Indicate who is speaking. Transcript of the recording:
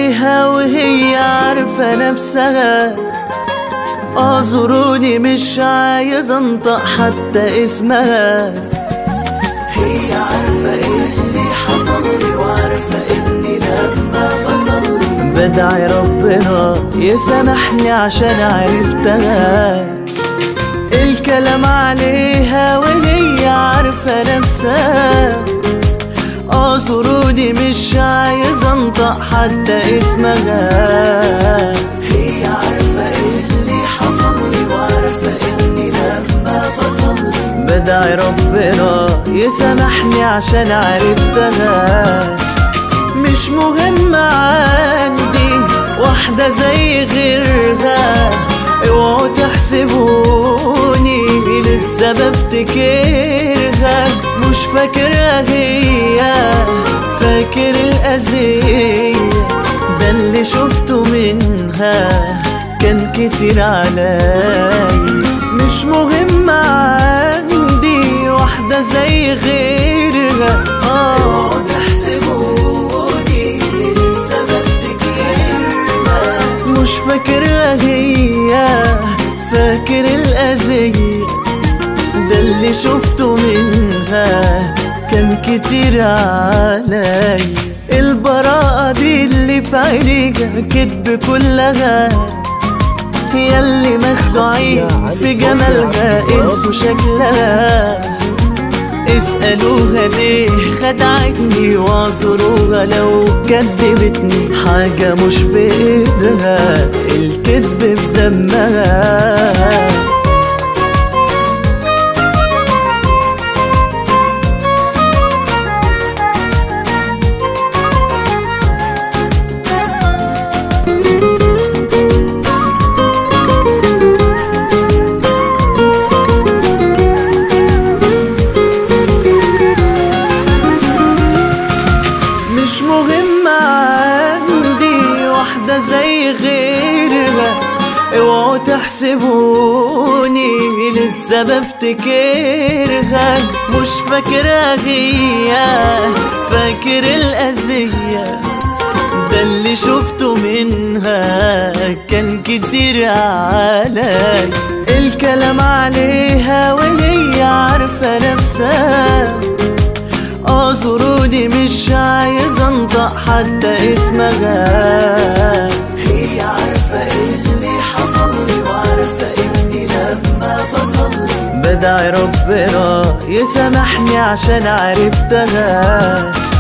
Speaker 1: عليها وهي عارفة نفسها اعذروني مش عايز انطق حتى اسمها هي عارفة ايه اللي حصل لي وعارفة اني لما بصل بدعي ربنا يسامحني عشان عرفتها الكلام عليها وهي عارفة نفسها اعذروني مش عايز انطق حتى اسمها هي عارفة ايه اللي حصل لي وعارفة اني لما بصل بدعي ربنا يسامحني عشان عرفتها مش مهم عندي واحدة زي غيرها اوعوا تحسبوني لسه بفتكرها مش فاكرها هي فاكر الأذية ده اللي شفته منها كان كتير عليا مش مهم عندي واحدة زي غيرها اه تحسبوني لسه بفتكرها مش فاكرها هي فاكر الأذية ده اللي شفته منها كان كتير علي البراءة دي اللي في عينيها كدب كلها ياللي مخدوعين في جمالها انسوا شكلها اسألوها ليه خدعتني واعذروها لو كدبتني حاجة مش بإيدها الكذب في دمها مش مهم عندي واحدة زي غيرها اوعوا تحسبوني لسه بفتكرها مش فاكرها هي فاكر الأذية ده اللي شفته منها كان كتير علي الكلام عليها وهي عارفة نفسها اعذروني مش عايز انطق حتى اسمها هي عارفة ايه اللي حصل لي وعارفة اني لما بصل بدعي ربنا يسامحني عشان عرفتها